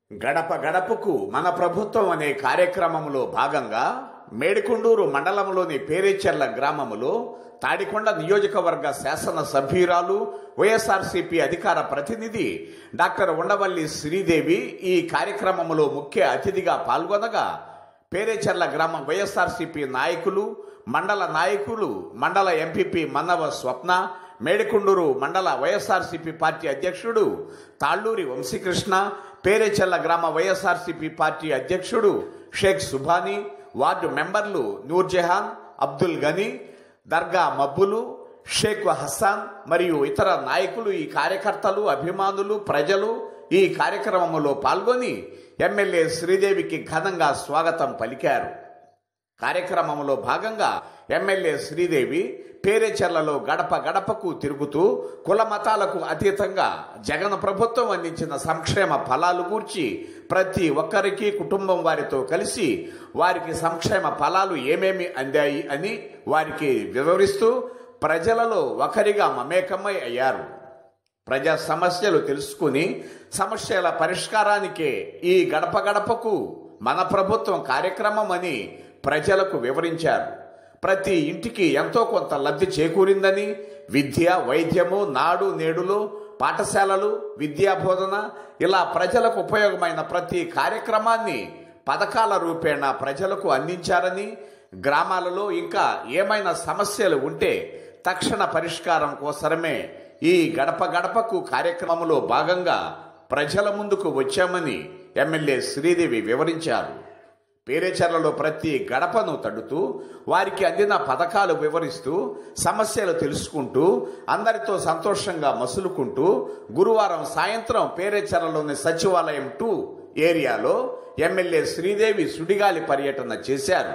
గడప గడపకు మన ప్రభుత్వం అనే కార్యక్రమంలో భాగంగా మేడికొండూరు మండలంలోని పేరేచెర్ల గ్రామములో తాడికొండ నియోజకవర్గ శాసన సభ్యురాలు వైఎస్ఆర్సీపీ అధికార ప్రతినిధి డాక్టర్ ఉండవల్లి శ్రీదేవి ఈ కార్యక్రమంలో ముఖ్య అతిథిగా పాల్గొనగా పేరేచెర్ల గ్రామ వైఎస్ఆర్సీపీ నాయకులు మండల నాయకులు మండల ఎంపీపీ మన్నవ స్వప్న మేడికొండూరు మండల వైఎస్ఆర్సీపీ పార్టీ అధ్యక్షుడు తాళ్ళూరి వంశీకృష్ణ పేరేచెల్ల గ్రామ వైఎస్ఆర్సీపీ పార్టీ అధ్యక్షుడు షేక్ సుభాని వార్డు మెంబర్లు నూర్జహాన్ అబ్దుల్ గనీ దర్గా మబ్బులు షేక్ హస్సాన్ మరియు ఇతర నాయకులు ఈ కార్యకర్తలు అభిమానులు ప్రజలు ఈ కార్యక్రమంలో పాల్గొని ఎమ్మెల్యే శ్రీదేవికి ఘనంగా స్వాగతం పలికారు కార్యక్రమంలో భాగంగా ఎమ్మెల్యే శ్రీదేవి పేరేచెర్లలో గడప గడపకు తిరుగుతూ కుల మతాలకు అతీతంగా జగన్ ప్రభుత్వం అందించిన సంక్షేమ ఫలాలు గూర్చి ప్రతి ఒక్కరికి కుటుంబం వారితో కలిసి వారికి సంక్షేమ ఫలాలు ఏమేమి అందాయి అని వారికి వివరిస్తూ ప్రజలలో ఒకరిగా మమేకమై అయ్యారు ప్రజా సమస్యలు తెలుసుకుని సమస్యల పరిష్కారానికే ఈ గడప గడపకు మన ప్రభుత్వం కార్యక్రమం అని ప్రజలకు వివరించారు ప్రతి ఇంటికి ఎంతో కొంత లబ్ధి చేకూరిందని విద్య వైద్యము నాడు నేడులో పాఠశాలలు విద్యా బోధన ఇలా ప్రజలకు ఉపయోగమైన ప్రతి కార్యక్రమాన్ని పథకాల రూపేణ ప్రజలకు అందించారని గ్రామాలలో ఇంకా ఏమైనా సమస్యలు ఉంటే తక్షణ పరిష్కారం కోసరమే ఈ గడప గడపకు కార్యక్రమంలో భాగంగా ప్రజల ముందుకు వచ్చామని ఎమ్మెల్యే శ్రీదేవి వివరించారు పేరేచర్లలో ప్రతి గడపను తడుతూ వారికి అందిన పథకాలు వివరిస్తూ సమస్యలు తెలుసుకుంటూ అందరితో సంతోషంగా మసులుకుంటూ గురువారం సాయంత్రం పేరేచర్లలోని సచివాలయం టూ ఏరియాలో ఎమ్మెల్యే శ్రీదేవి సుడిగాలి పర్యటన చేశారు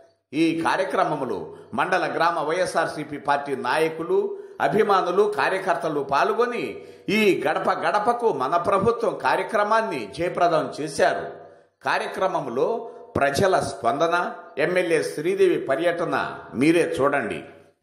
ఈ కార్యక్రమంలో మండల గ్రామ వైఎస్ఆర్సీపీ పార్టీ నాయకులు అభిమానులు కార్యకర్తలు పాల్గొని ఈ గడప గడపకు మన ప్రభుత్వం కార్యక్రమాన్ని జయప్రదం చేశారు కార్యక్రమంలో ప్రజల స్పందన ఎమ్మెల్యే శ్రీదేవి పర్యటన మీరే చూడండి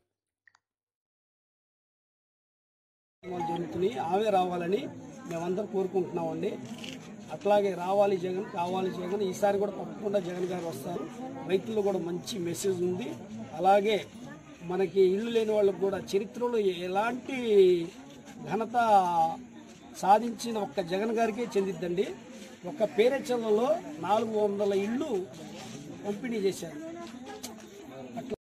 కార్యక్రమాలు జరుగుతున్నాయి ఆమె రావాలని మేమందరం కోరుకుంటున్నామండి అట్లాగే రావాలి జగన్ కావాలి జగన్ ఈసారి కూడా తప్పకుండా జగన్ గారు వస్తారు రైతుల్లో కూడా మంచి మెసేజ్ ఉంది అలాగే మనకి ఇల్లు లేని వాళ్ళకు కూడా చరిత్రలో ఎలాంటి ఘనత సాధించిన ఒక్క జగన్ గారికే చెందిద్దండి ఒక్క పేరెచ్చలలో నాలుగు వందల ఇళ్ళు పంపిణీ చేశారు